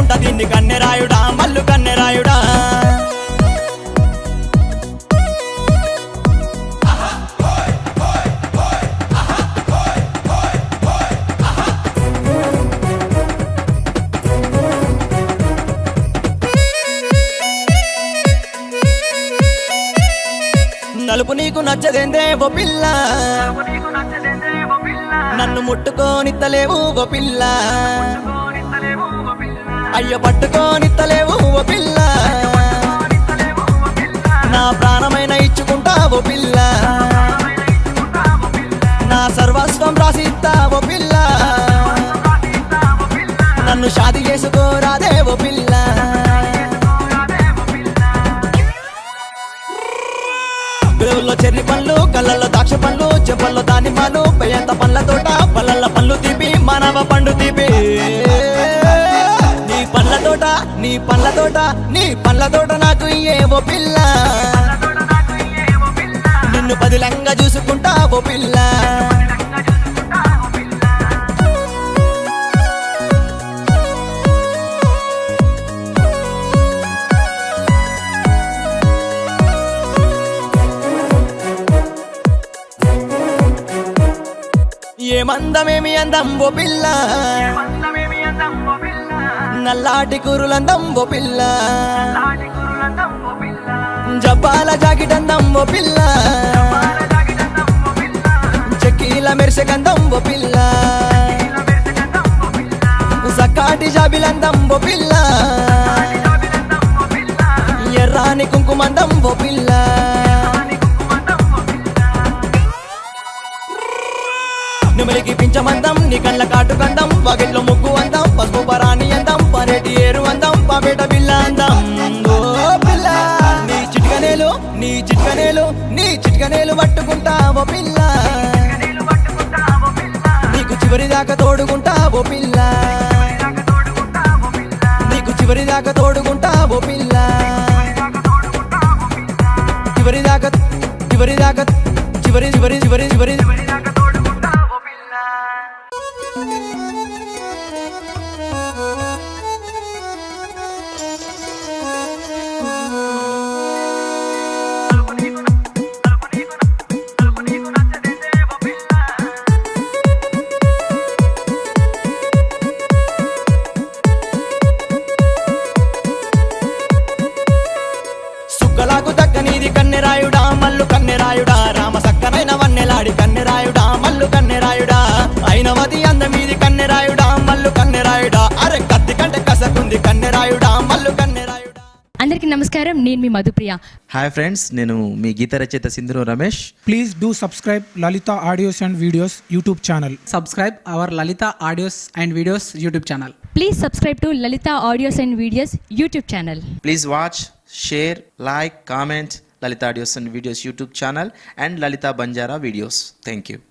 అంత దీన్ని కన్నెరాయుడా మల్లు కన్నెరాయుడా నలుపు నీకు నచ్చదేందే ఓ పిల్ల నన్ను ముట్టుకోనిత్తలేవు ఓ పిల్ల అయ్య పట్టుకోనిత్తలేవు ఓ పిల్ల నా ప్రాణమైన ఇచ్చుకుంటా ఓ పిల్ల నా సర్వస్వం రాసిస్తా ఓ పిల్ల నన్ను షాది చేసుకోరాదే ఓ పిల్ల పెరుగుల్లో చెర్రి పండ్లు కళ్ళల్లో ద్రాక్ష పండ్లు చెంపల్లో దానిమ్మలు పెయ్యంత పండ్ల తోట పళ్ళల్ల పండ్లు తీపి మానవ పండు తీపి నీ పండ్ల తోట నీ పండ్ల తోట నీ పండ్ల తోట నాకు ఏవో పిల్ల నిన్ను పదిలంగా చూసుకుంటా ఓ పిల్ల ఏమందమేమి అందం ఓ పిల్ల నల్లాటి కూరులందం ఓ పిల్ల జబ్బాల జాకెట్ అందం ఓ పిల్ల చెక్కీల మెరిసె గంధం ఓ పిల్ల సకాటి జాబిలందం ఓ పిల్ల ఎర్రాని కుంకుమందం ఓ పిల్ల నిమిలికి పించమందం నీ కళ్ళ కాటు కందం పగిట్లో ముగ్గు అందం పసుపు పరాని అందం పరేటి ఏరు అందం పాపేట బిల్ల అందం ఓ పిల్ల నీ చిట్కనేలు నీ చిట్కనేలు నీ చిట్కనేలు పట్టుకుంటా ఓ పిల్ల నీకు చివరి దాకా తోడుకుంటా ఓ పిల్ల నీకు చివరి దాకా తోడుకుంటా ఓ పిల్ల చివరి దాకా చివరి దాకా చివరి చివరి చివరి చివరి సుక్కలాకు దక్కనీది కన్నెరాయుడా మల్లు కన్నెరాయుడా రామ సక్కనైన వన్నెలాడి కన్నెరాయుడా మల్లు కన్నెరాయుడా అయినవది అందమీది కన్నెరాయుడా మల్లు కన్నెరాయుడా అరే కత్తి కంటే కసకుంది కన్నెరాయుడా మల్లు కన్నెరాయుడా అందరికీ నమస్కారం నేను మీ మధుప్రియ హాయ్ ఫ్రెండ్స్ నేను మీ గీత రచయిత Sindhuru Ramesh Please do subscribe Lalita Audios and Videos YouTube channel. subscribe our Lalita Audios and Videos YouTube channel. Please subscribe to Lalitha audios and videos YouTube channel please watch share like comment Lalitha audios and videos YouTube channel and Lalitha Banjara videos thank you